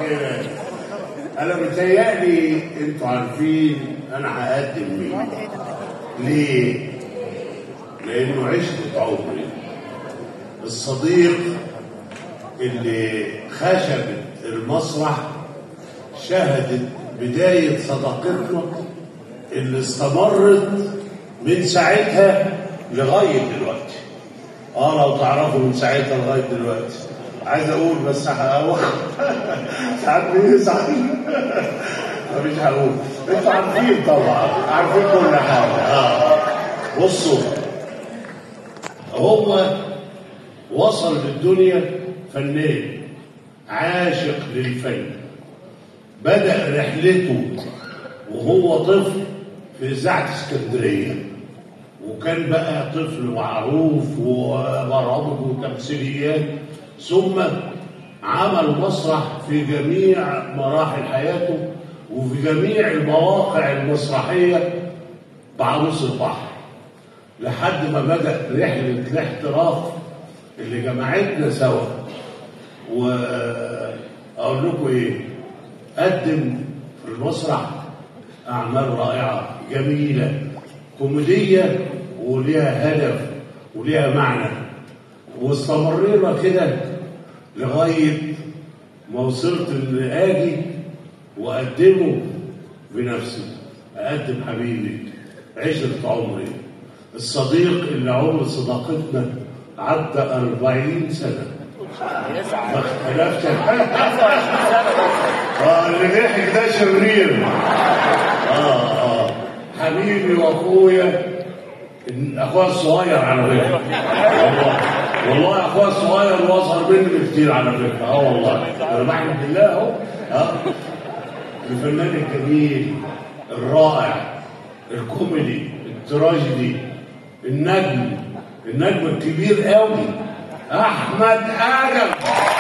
كده انا متهيألي انتوا عارفين انا هقدم مين ليه؟ لانه عشت عمري الصديق اللي خشبت المسرح شهدت بداية صداقتنا اللي استمرت من ساعتها لغاية دلوقتي اه لو تعرفوا من ساعتها لغاية دلوقتي عايز اقول بس هقول ساعات بيزعل فمش هقول انتوا عارفين طبعا عارفين كل حاجة اه بصوا هو وصل للدنيا فنان عاشق للفن بدأ رحلته وهو طفل في إذاعة اسكندرية وكان بقى طفل معروف وبرامج وتمثيليات ثم عمل مسرح في جميع مراحل حياته وفي جميع المواقع المسرحية بعروس البحر لحد ما بدأ رحلة الاحتراف اللي جمعتنا سوا وأقول لكم إيه قدم في المسرح أعمال رائعة جميلة كوميدية وليها هدف وليها معنى واستمرينا كده لغاية ما وصلت إن آجي وأقدمه بنفسي أقدم حبيبي عشرة عمري الصديق اللي عمر صداقتنا عدى أربعين سنة ما اختلفتش اه اللي ضحك ده شرير اه اه حبيبي واخويا اخويا الصغير على فكره والله والله اخويا الصغير واصغر مني بكتير على فكره اه والله انا بحمد الله اهو اه الفنان الجميل الرائع الكوميدي التراجيدي النجم النجم الكبير قوي احمد ادم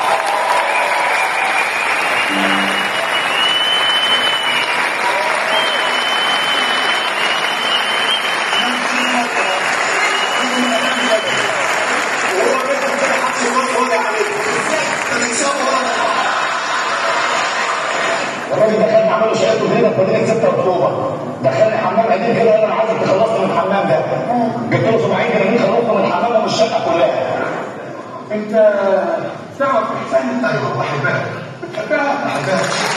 الراجل دخلني عمله شهادته هنا في مدينه 6 اكتوبر دخلني حمام قديم كده قال انا عايزك تخلصني من الحمام ده جبت له 70 جنيه خلصنا من الحمام ومن الشقه كلها انت تعرف احسان انت ايوه بحبها بتحبها؟ بحبها